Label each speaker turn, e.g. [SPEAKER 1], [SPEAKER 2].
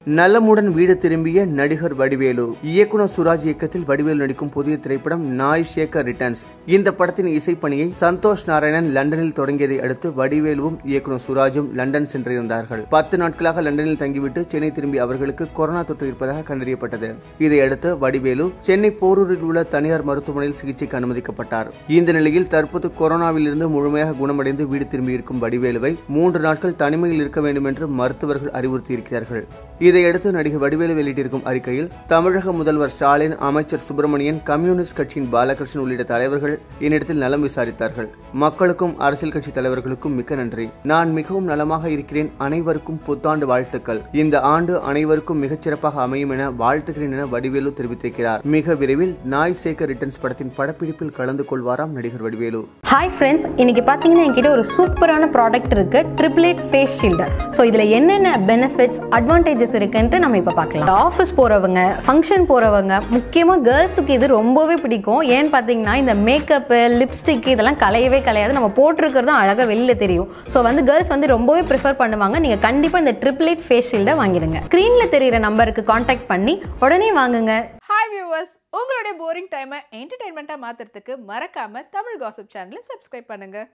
[SPEAKER 1] நலமுடன் வீடு திரும்பிய நடிகர் வடிவேலு இயக்குனர் சுராஜ் இயக்கத்தில் வடிவேலு நடிக்கும் புதிய திரைப்படம் நாய் ஷேக்கர் ரிட்டர்ன்ஸ் இந்த படத்தின் இசைப்பணியை சந்தோஷ் நாராயணன் லண்டனில் தொடங்கியதை அடுத்து வடிவேலுவும் இயக்குனர் சுராஜும் லண்டன் சென்றிருந்தார்கள் பத்து நாட்களாக லண்டனில் தங்கிவிட்டு சென்னை திரும்பி அவர்களுக்கு கொரோனா தொற்று இருப்பதாக கண்டறியப்பட்டது இதையடுத்து வடிவேலு சென்னை போரூரில் உள்ள தனியார் மருத்துவமனையில் சிகிச்சைக்கு அனுமதிக்கப்பட்டார் இந்த நிலையில் தற்போது கொரோனாவில் இருந்து முழுமையாக குணமடைந்து வீடு திரும்பியிருக்கும் வடிவேலுவை மூன்று நாட்கள் தனிமையில் இருக்க வேண்டும் என்று மருத்துவர்கள் அறிவுறுத்தியிருக்கிறார்கள் இதையடுத்து நடிகர் வடிவேலு வெளியிட்டிருக்கும் அறிக்கையில் தமிழக முதல்வர் ஸ்டாலின் அமைச்சர் சுப்பிரமணியன் கம்யூனிஸ்ட் கட்சியின் பாலகிருஷ்ணன் உள்ளிட்ட தலைவர்கள் என்னிடத்தில் நலம் விசாரித்தார்கள் மக்களுக்கும் அரசியல் கட்சி தலைவர்களுக்கும் மிக்க நன்றி நான் மிகவும் நலமாக இருக்கிறேன் அனைவருக்கும் புத்தாண்டு வாழ்த்துக்கள் இந்த ஆண்டு அனைவருக்கும் மிகச் சிறப்பாக அமையும் என வாழ்த்துகிறேன் என வடிவேலு தெரிவித்திருக்கிறார் மிக விரைவில் நாய் சேகர் ரிட்டர்ன்ஸ் படத்தின் படப்பிடிப்பில் கலந்து கொள்வாராம் நடிகர் வடிவேலு
[SPEAKER 2] ஹாய் ஃப்ரெண்ட்ஸ் இன்னைக்கு பார்த்தீங்கன்னா என்கிட்ட ஒரு சூப்பரான ப்ராடக்ட் இருக்கு ட்ரிப்ளேட் ஃபேஸ் ஷீல்டு ஸோ இதில் என்னென்ன பெனிஃபிட்ஸ் அட்வான்டேஜஸ் இருக்குன்ட்டு நம்ம இப்போ பார்க்கலாம் ஆஃபீஸ் போகிறவங்க ஃபங்க்ஷன் போகிறவங்க முக்கியமாக கேர்ள்ஸுக்கு இது ரொம்பவே பிடிக்கும் ஏன்னு பார்த்தீங்கன்னா இந்த மேக்கப்பு லிப்ஸ்டிக் இதெல்லாம் கலையவே கலையாது நம்ம போட்டிருக்கிறதும் அழகாக வெளியில் தெரியும் ஸோ வந்து கேர்ள்ஸ் வந்து ரொம்பவே ப்ரிஃபர் பண்ணுவாங்க நீங்கள் கண்டிப்பாக இந்த ட்ரிப்ளேட் ஃபேஸ் ஷீல்டை வாங்கிடுங்க ஸ்க்ரீனில் தெரியிற நம்பருக்கு காண்டாக்ட் பண்ணி உடனே வாங்குங்க
[SPEAKER 3] ஹாய் வியூவர்ஸ் உங்களுடைய போரிங் டைமை என்டர்டைன்மெண்ட்டாக மாற்றுறதுக்கு மறக்காமல் தமிழ் காசிப் சேனலை சப்ஸ்கிரைப் பண்ணுங்கள்